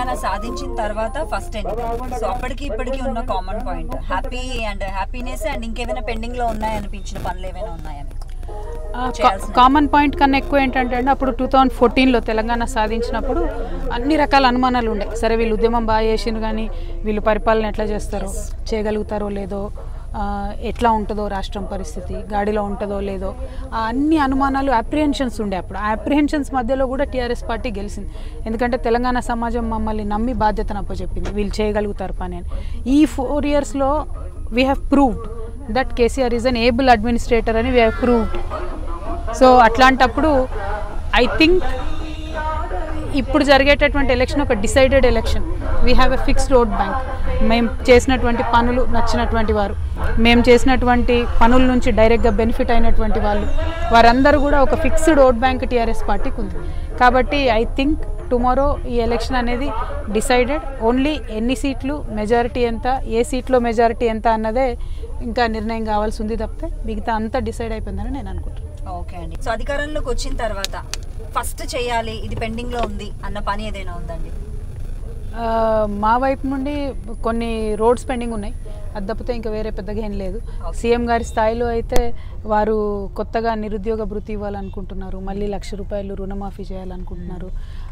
తెలంగాణ సాధించిన తర్వాత ఫస్ట్ ఎన్నిక సో అప్పటికి ఇప్పటికి ఉన్న common point happy and happiness and ఇంకేమైనా పెండింగ్ లో ఉన్నాయనిపించిన పనులు ఏమైనా ఉన్నాయా మీకు చేయాల్సిన- కామన్ పాయింట్ కన్నా ఎక్కువ ఏంటంటే అండి అప్పుడు టూ థౌజండ్ ఫోర్టీన్లో తెలంగాణ సాధించినప్పుడు అన్ని రకాల అనుమానాలు ఉండే సరే వీళ్ళు ఉద్యమం బాగా చేసిండ్రు కానీ వీళ్ళు పరిపాలన ఎట్లా చేస్తారో చేయగలుగుతారో లేదో ఆ, ఎట్లా ఉంటుందో రాష్ట్రం పరిస్థితి గాడిలో ఉంటుందో లేదో ఆ అన్ని అనుమానాలు అప్రిహెన్షన్స్ ఉండే అప్పుడు ఆ అప్రిహెన్షన్స్ మధ్యలో కూడా టీఆర్ఎస్ పార్టీ గెలిచింది ఎందుకంటే తెలంగాణ సమాజం మమ్మల్ని నమ్మి బాధ్యతను అప్పచెప్పింది వీళ్ళు చేయగలుగుతారు పని అని ఈ ఫోర్ ఇయర్స్లో we have proved that KCR is an able administrator అని వీ హ్యావ్ ప్రూవ్డ్ సో అట్లాంటప్పుడు ఐ థింక్ ఇప్పుడు జరిగేటటువంటి ఎలక్షన్ ఒక decided election we have a fixed vote bank మేము చేసినటువంటి పనులు నచ్చినటువంటి వారు మేము చేసినటువంటి పనుల నుంచి డైరెక్ట్గా బెనిఫిట్ అయినటువంటి వాళ్ళు వారందరూ కూడా ఒక ఫిక్స్డ్ ఓట్ బ్యాంక్ టీఆర్ఎస్ పార్టీకి ఉంది కాబట్టి ఐ థింక్ టుమారో ఈ ఎలక్షన్ అనేది డిసైడెడ్ ఓన్లీ ఎన్ని సీట్లు మెజారిటీ ఎంత ఏ సీట్లో మెజారిటీ ఎంత అన్నదే ఇంకా నిర్ణయం కావాల్సి ఉంది తప్పితే మిగతా అంతా డిసైడ్ అయిపోయిందని నేను అనుకుంటున్నాను ఓకే అండి సో అధికారంలోకి వచ్చిన తర్వాత ఫస్ట్ చేయాలి ఇది పెండింగ్ లో ఉంది అన్న పని ఏదైనా ఉందండి ఆ, మా వైపు నుండి కొన్ని రోడ్స్ పెండింగ్ ఉన్నాయి అది తప్పితే ఇంకా వేరే పెద్దగా ఏం లేదు సీఎం గారి స్థాయిలో అయితే వారు కొత్తగా నిరుద్యోగ భృతి ఇవ్వాలనుకుంటున్నారు మళ్ళీ లక్ష రూపాయలు రుణమాఫీ చేయాలనుకుంటున్నారు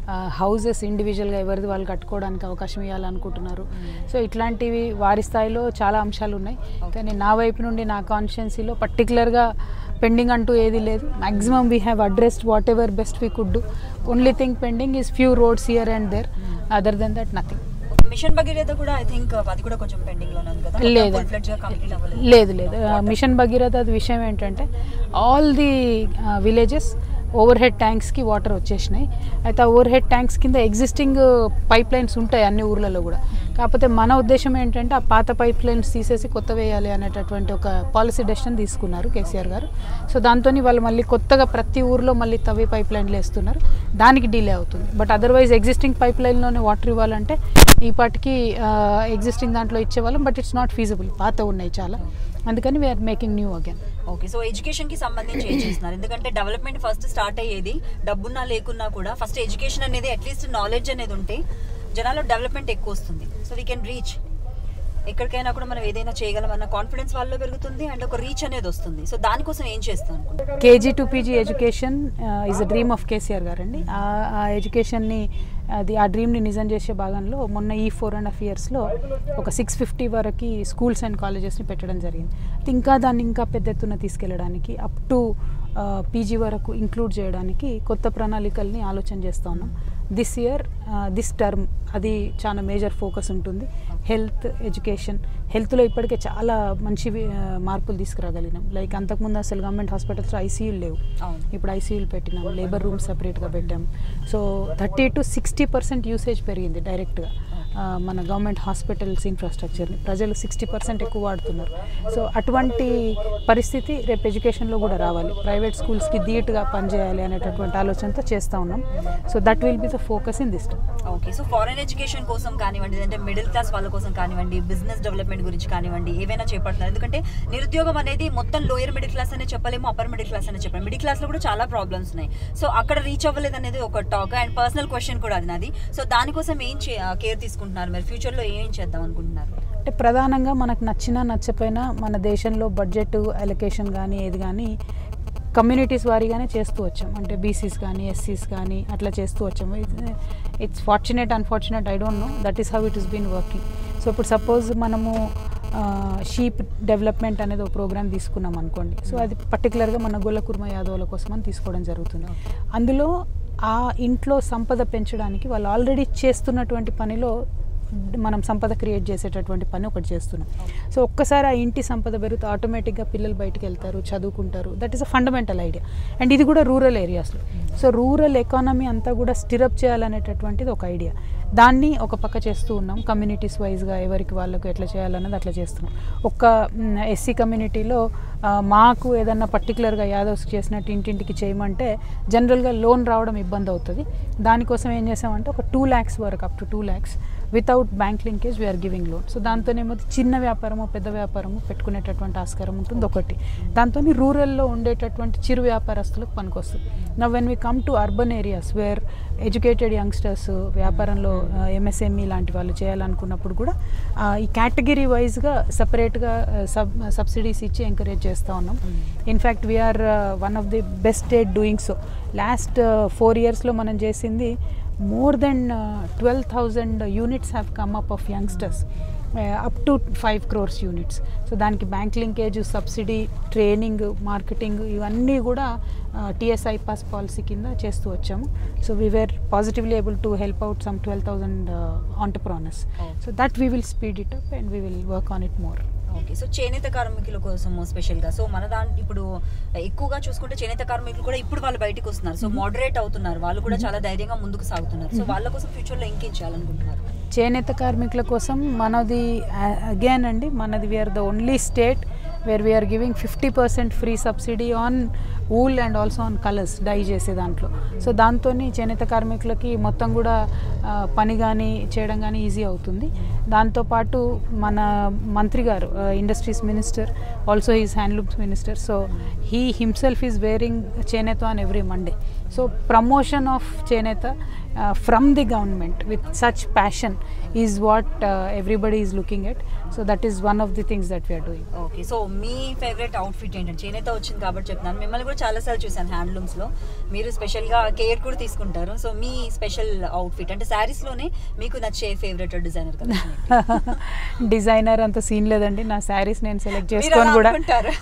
హౌజెస్ ఇండివిజువల్గా ఎవరిది వాళ్ళు కట్టుకోవడానికి అవకాశం ఇవ్వాలనుకుంటున్నారు సో ఇట్లాంటివి వారి స్థాయిలో చాలా అంశాలు ఉన్నాయి కానీ నా వైపు నుండి నా కాన్షియన్సీలో పర్టికులర్గా పెండింగ్ అంటూ ఏది లేదు maximum we have addressed whatever best we could do only thing pending is few roads here and there other than that nothing mission Bhagiratha కూడా ఐ థింక్ అది కూడా కొంచెం పెండింగ్ లోనే ఉంది కదా లేదు. ఫుల్ ఫ్లెడ్జ్ గా కంప్లీట్ అవ్వలేదు లేదు లేదు ఆ, మిషన్ భగీరథ అది విషయం ఏంటంటే all the villages over head ట్యాంక్స్కి వాటర్ వచ్చేసినాయి అయితే ఆ ఓవర్ హెడ్ ట్యాంక్స్ కింద ఎగ్జిస్టింగ్ పైప్ లైన్స్ ఉంటాయి అన్ని ఊర్లలో కూడా కాకపోతే మన ఉద్దేశం ఏంటంటే ఆ పాత పైప్ లైన్స్ తీసేసి కొత్త వేయాలి అనేటటువంటి ఒక పాలసీ డెసిషన్ తీసుకున్నారు కేసీఆర్ గారు సో దాంతో వాళ్ళు మళ్ళీ కొత్తగా ప్రతి ఊర్లో మళ్ళీ తవ్వి పైప్ లైన్లు వేస్తున్నారు దానికి డిలే అవుతుంది బట్ అదర్వైజ్ ఎగ్జిస్టింగ్ పైప్ లైన్లోనే వాటర్ ఇవ్వాలంటే ఈ పాటికి ఎగ్జిస్టింగ్ దాంట్లో ఇచ్చేవాళ్ళం బట్ ఇట్స్ నాట్ ఫీజిబుల్ పాత ఉన్నాయి చాలా అందుకని we're making new again okay so education కి సంబంధించి ఏం చేస్తున్నారు ఎందుకంటే డెవలప్మెంట్ ఫస్ట్ స్టార్ట్ అయ్యేది డబ్బున్నా లేకున్నా కూడా ఫస్ట్ ఎడ్యుకేషన్ అనేది అట్లీస్ట్ నాలెడ్జ్ అనేది ఉంటే జనాల్లో డెవలప్మెంట్ ఎక్కువ వస్తుంది సో వీ కెన్ రీచ్ ఎక్కడికైనా కూడా మనం ఏదైనా చేయగలం అన్న కాన్ఫిడెన్స్ వాళ్ళలో పెరుగుతుంది అండ్ ఒక రీచ్ అనేది వస్తుంది సో దానికోసం ఏం చేస్తాం అనుకుంటున్నారు KG to PG education is a dream of KCR గారు అండి ఆ ఎడ్యుకేషన్ని అది ఆ డ్రీమ్ని నిజం చేసే భాగంలో మొన్న ఈ ఫోర్ అండ్ హాఫ్ ఇయర్స్లో ఒక సిక్స్ ఫిఫ్టీ వరకు స్కూల్స్ అండ్ కాలేజెస్ని పెట్టడం జరిగింది అయితే ఇంకా దాన్ని ఇంకా పెద్ద ఎత్తున తీసుకెళ్ళడానికి అప్ టు పీజీ వరకు ఇంక్లూడ్ చేయడానికి కొత్త ప్రణాళికల్ని ఆలోచన చేస్తూ ఉన్నాం దిస్ ఇయర్ దిస్ టర్మ్ అది చాలా మేజర్ ఫోకస్ ఉంటుంది హెల్త్ ఎడ్యుకేషన్ హెల్త్లో ఇప్పటికే చాలా మంచి ఆ, మార్పులు తీసుకురాగలిగినాం లైక్ అంతకుముందు అసలు గవర్నమెంట్ హాస్పిటల్స్లో ఐసీయూలు లేవు అవును ఇప్పుడు ఐసీయూలు పెట్టినాం లేబర్ రూమ్ సపరేట్గా పెట్టాం so thirty to sixty percent usage పెరిగింది డైరెక్ట్గా ఆ, మన గవర్నమెంట్ హాస్పిటల్స్ ఇన్ఫ్రాస్ట్రక్చర్ని ప్రజలు సిక్స్టీ పర్సెంట్ ఎక్కువ వాడుతున్నారు సో అటువంటి పరిస్థితి రేపు ఎడ్యుకేషన్లో కూడా రావాలి ప్రైవేట్ స్కూల్స్కి ధీటుగా పనిచేయాలి అనేటటువంటి ఆలోచనతో చేస్తూ ఉన్నాం so that will be the focus in this okay so foreign education కోసం కానివ్వండి అంటే మిడిల్ క్లాస్ వాళ్ళ కోసం కానివ్వండి బిజినెస్ డెవలప్మెంట్ గురించి కానివ్వండి ఏవైనా చేపడుతున్నారు ఎందుకంటే నిరుద్యోగం అనేది మొత్తం లోయర్ మిడిల్ క్లాస్ అనే చెప్పలేము అప్పర్ మిడిల్ క్లాస్ అనే చెప్పలేము మిడిల్ క్లాస్ లో కూడా చాలా ప్రాబ్లమ్స్ ఉన్నాయి సో అక్కడ రీచ్ అవ్వలేదు అనేది ఒక టాక్ అండ్ పర్సనల్ క్వశ్చన్ కూడా అది నాది సో దానికోసం ఏం కేర్ తీసుకుంటున్నారు మరి ఫ్యూచర్ లో ఏం చేద్దాం అనుకుంటున్నారు అంటే ప్రధానంగా మనకు నచ్చినా నచ్చపోయినా మన దేశంలో బడ్జెట్ అలొకేషన్ కానీ ఏది కానీ కమ్యూనిటీస్ వారీగానే చేస్తూ వచ్చాం అంటే బీసీస్ కానీ ఎస్సీస్ కానీ అట్లా చేస్తూ వచ్చాము it's fortunate unfortunate I don't know that is how it is been working so ఇప్పుడు సపోజ్ మనము షీప్ డెవలప్మెంట్ అనేది ఒక ప్రోగ్రామ్ తీసుకున్నాం అనుకోండి సో అది పర్టికులర్గా మన గొల్లకుర్మ యాదవుల కోసం అని తీసుకోవడం జరుగుతుంది అందులో ఆ ఇంట్లో సంపద పెంచడానికి వాళ్ళు ఆల్రెడీ చేస్తున్నటువంటి పనిలో మనం సంపద క్రియేట్ చేసేటటువంటి పని ఒకటి చేస్తున్నాం సో ఒక్కసారి ఆ ఇంటి సంపద పెరిగితే ఆటోమేటిక్గా పిల్లలు బయటకు వెళ్తారు చదువుకుంటారు that is a fundamental idea and ఇది కూడా రూరల్ ఏరియాస్లో సో రూరల్ ఎకానమీ అంతా కూడా స్టిరప్ చేయాలనేటటువంటిది ఒక ఐడియా దాన్ని ఒక పక్క చేస్తూ ఉన్నాం కమ్యూనిటీస్ వైజ్గా ఎవరికి వాళ్ళకు ఎట్లా చేయాలన్నది అట్లా చేస్తున్నాం ఒక్క ఎస్సీ కమ్యూనిటీలో మాకు ఏదన్నా పర్టికులర్గా యాదవ్స్ చేసినట్టు ఇంటింటికి చేయమంటే జనరల్గా లోన్ రావడం ఇబ్బంది అవుతుంది దానికోసం ఏం చేసామంటే ఒక టూ ల్యాక్స్ వరకు up to two lakhs without bank linkage we're giving loan so దాంతోనేమో చిన్న వ్యాపారము పెద్ద వ్యాపారము పెట్టుకునేటటువంటి ఆస్కారం ఉంటుంది ఒకటి దాంతో రూరల్లో ఉండేటటువంటి చిరు వ్యాపారస్తులకు పనికొస్తుంది నా when we come to urban areas where educated youngsters వ్యాపారంలో ఎంఎస్ఎంఈ లాంటి వాళ్ళు చేయాలనుకున్నప్పుడు కూడా ఆ, ఈ కేటగిరీ వైజ్గా సపరేట్గా సబ్ సబ్సిడీస్ ఇచ్చి ఎంకరేజ్ చేస్తూ ఉన్నాం in fact we are one of the best state doing so last four ఇయర్స్లో మనం చేసింది more than twelve thousand units have come up of youngsters up to five crores units so దానికి bank linkage subsidy training marketing ఇవన్నీ కూడా TS I pass policy కింద చేస్తూ వచ్చాము so we were positively able to help out some twelve thousand entrepreneurs so that we will speed it up and we will work on it more okay so చేనేత కార్మికుల కోసం special గా so మన దాంట్లో ఇప్పుడు ఎక్కువగా చూసుకుంటే చేనేత కార్మికులు కూడా ఇప్పుడు వాళ్ళు బయటకు వస్తున్నారు సో మోడరేట్ అవుతున్నారు వాళ్ళు కూడా చాలా ధైర్యంగా ముందుకు సాగుతున్నారు సో వాళ్ళ కోసం ఫ్యూచర్ లో ఇంకేం చేయాలనుకుంటున్నారు చేనేత కార్మికుల కోసం మనది అగైన్ అండి మనది we are the only state where we are giving fifty percent free subsidy on wool and also on colours dye చేసే దాంట్లో సో దాంతో చేనేత కార్మికులకి మొత్తం కూడా ఆ, పని కానీ చేయడం కానీ ఈజీ అవుతుంది దాంతోపాటు మన మంత్రి గారు industries minister also is handlooms minister so he himself is wearing చేనేత on every Monday so promotion of చేనేత from the government with such passion is what everybody is looking at so that is one of the things that we are doing okay so మీ favourite outfit ఏంటంటే చేనేత వచ్చింది కాబట్టి చెప్తున్నాను మిమ్మల్ని కూడా చాలా సార్లు చూసాను హ్యాండ్లూమ్స్ లో మీరు స్పెషల్ గా కేర్ కూడా తీసుకుంటారు సో మీ స్పెషల్ అవుట్ఫిట్ అంటే శారీస్ లోనే మీకు నచ్చే ఫేవరెట్ డిజైనర్ కదా డిజైనర్ అంత సీన్ లేదండి నా శారీస్ నేను సెలెక్ట్ మీరు చేసుకొని అలా కూడా అనుకుంటారు.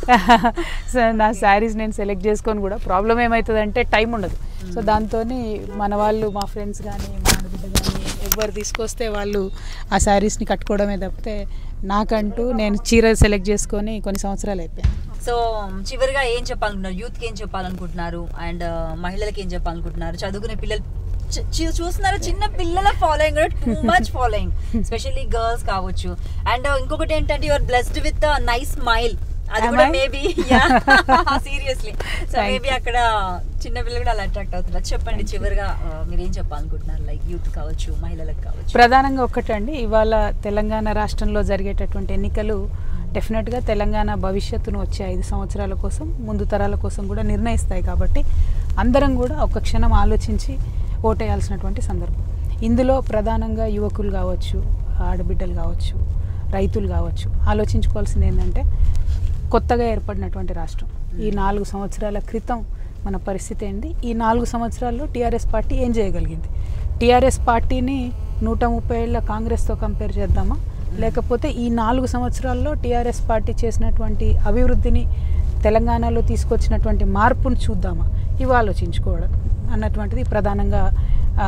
సో నా శారీస్ నేను సెలెక్ట్ చేసుకొని కూడా ప్రాబ్లం ఏమవుతుందంటే టైం ఉండదు సో దాంతో మన వాళ్ళు మా ఫ్రెండ్స్ కానీ మా ఆడబిడ్డ కానీ ఎవరు తీసుకొస్తే వాళ్ళు ఆ శారీస్ని కట్టుకోవడమే తప్పితే నాకంటూ నేను చీర సెలెక్ట్ చేసుకొని కొన్ని సంవత్సరాలు అయిపోయాయి సో చివరిగా ఏం చెప్పాలనుకుంటున్నారు యూత్ కి ఏం చెప్పాలనుకుంటున్నారు అండ్ మహిళలకి ఏం చెప్పాలనుకుంటున్నారు చదువుకునే పిల్లలు చ- చూ- చూస్తున్నారా చిన్న పిల్లల ఫాలోయింగ్ కూడా too much following specially girls కావచ్చు అండ్ ఇంకొకటి ఏంటంటే your blessed with nice smile అది Am కూడా I? Maybe seriously so Thank maybe అక్కడ చిన్న పిల్లలు కూడా అలా అట్రాక్ట్ అవుతున్నారు చెప్పండి చివరిగా uh, మీరు ఏం చెప్పాలనుకుంటున్నారు లైక్ యూత్ కావచ్చు మహిళలకు కావచ్చు ప్రధానంగా ఒక్కటండి ఇవాళ తెలంగాణ రాష్ట్రంలో జరిగేటటువంటి ఎన్నికలు డెఫినెట్గా తెలంగాణ భవిష్యత్తును వచ్చే ఐదు సంవత్సరాల కోసం ముందు తరాల కోసం కూడా నిర్ణయిస్తాయి కాబట్టి అందరం కూడా ఒక క్షణం ఆలోచించి ఓటేయాల్సినటువంటి సందర్భం ఇందులో ప్రధానంగా యువకులు కావచ్చు ఆడబిడ్డలు కావచ్చు రైతులు కావచ్చు ఆలోచించుకోవాల్సింది ఏంటంటే కొత్తగా ఏర్పడినటువంటి రాష్ట్రం ఈ నాలుగు సంవత్సరాల క్రితం మన పరిస్థితి ఏంటి ఈ నాలుగు సంవత్సరాల్లో టీఆర్ఎస్ పార్టీ ఏం చేయగలిగింది టీఆర్ఎస్ పార్టీని నూట ముప్పై ఏళ్ళ కాంగ్రెస్తో కంపేర్ చేద్దామా లేకపోతే ఈ నాలుగు సంవత్సరాల్లో టీఆర్ఎస్ పార్టీ చేసినటువంటి అభివృద్ధిని తెలంగాణలో తీసుకొచ్చినటువంటి మార్పును చూద్దామా ఇవి ఆలోచించుకోవడం అన్నటువంటిది ప్రధానంగా ఆ,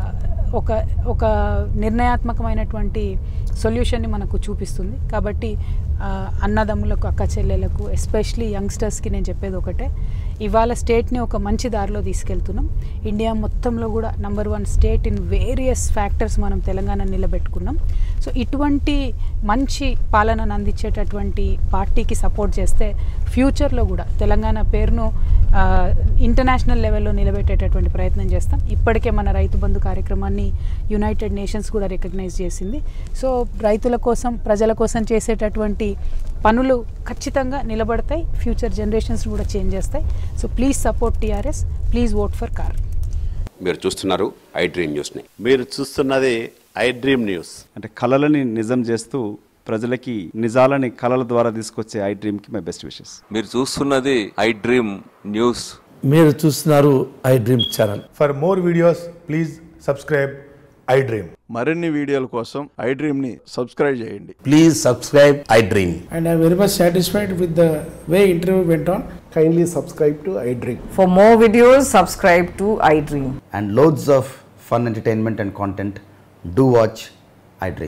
ఒక ఒక నిర్ణయాత్మకమైనటువంటి సొల్యూషన్ని మనకు చూపిస్తుంది కాబట్టి ఆ, అన్నదమ్ములకు అక్క చెల్లెలకు ఎస్పెషలీ యంగ్స్టర్స్కి నేను చెప్పేది ఒకటే ఇవాళ స్టేట్ని ఒక మంచి దారిలో తీసుకెళ్తున్నాం ఇండియా మొత్తంలో కూడా number one state in various factors మనం తెలంగాణ నిలబెట్టుకున్నాం సో ఇటువంటి మంచి పాలనను అందించేటటువంటి పార్టీకి సపోర్ట్ చేస్తే ఫ్యూచర్లో కూడా తెలంగాణ పేరును ఆ, ఇంటర్నేషనల్ లెవెల్లో నిలబెట్టేటటువంటి ప్రయత్నం చేస్తాం ఇప్పటికే మన రైతు బంధు కార్యక్రమాన్ని యునైటెడ్ నేషన్స్ కూడా రికగ్నైజ్ చేసింది సో రైతుల కోసం ప్రజల కోసం చేసేటటువంటి పనులు ఖచ్చితంగా నిలబడతాయి ఫ్యూచర్ జనరేషన్స్ కూడా చేంజ్ చేస్తాయి so please support TRS please vote for car మీరు చూస్తున్నారు ఐ డ్రీమ్ న్యూస్ని మీరు చూస్తున్నది ఐ డ్రీమ్ న్యూస్ అంటే కళలని నిజం చేస్తూ ప్రజలకి నిజాలని కళల ద్వారా తీసుకొచ్చే ఐ డ్రీమ్కి మై బెస్ట్ విషెస్ మీరు చూస్తున్నది ఐ డ్రీమ్ న్యూస్ మీరు చూస్తున్నారు iDream channel For more videos, please subscribe iDream. మరిన్ని వీడియోల కోసం ఐ డ్రీమ్ని సబ్స్క్రైబ్ చేయండి please subscribe iDream and I'm very much satisfied with the way interview went on. Kindly subscribe to iDream. For more videos, subscribe to iDream. and loads of fun entertainment and content, do watch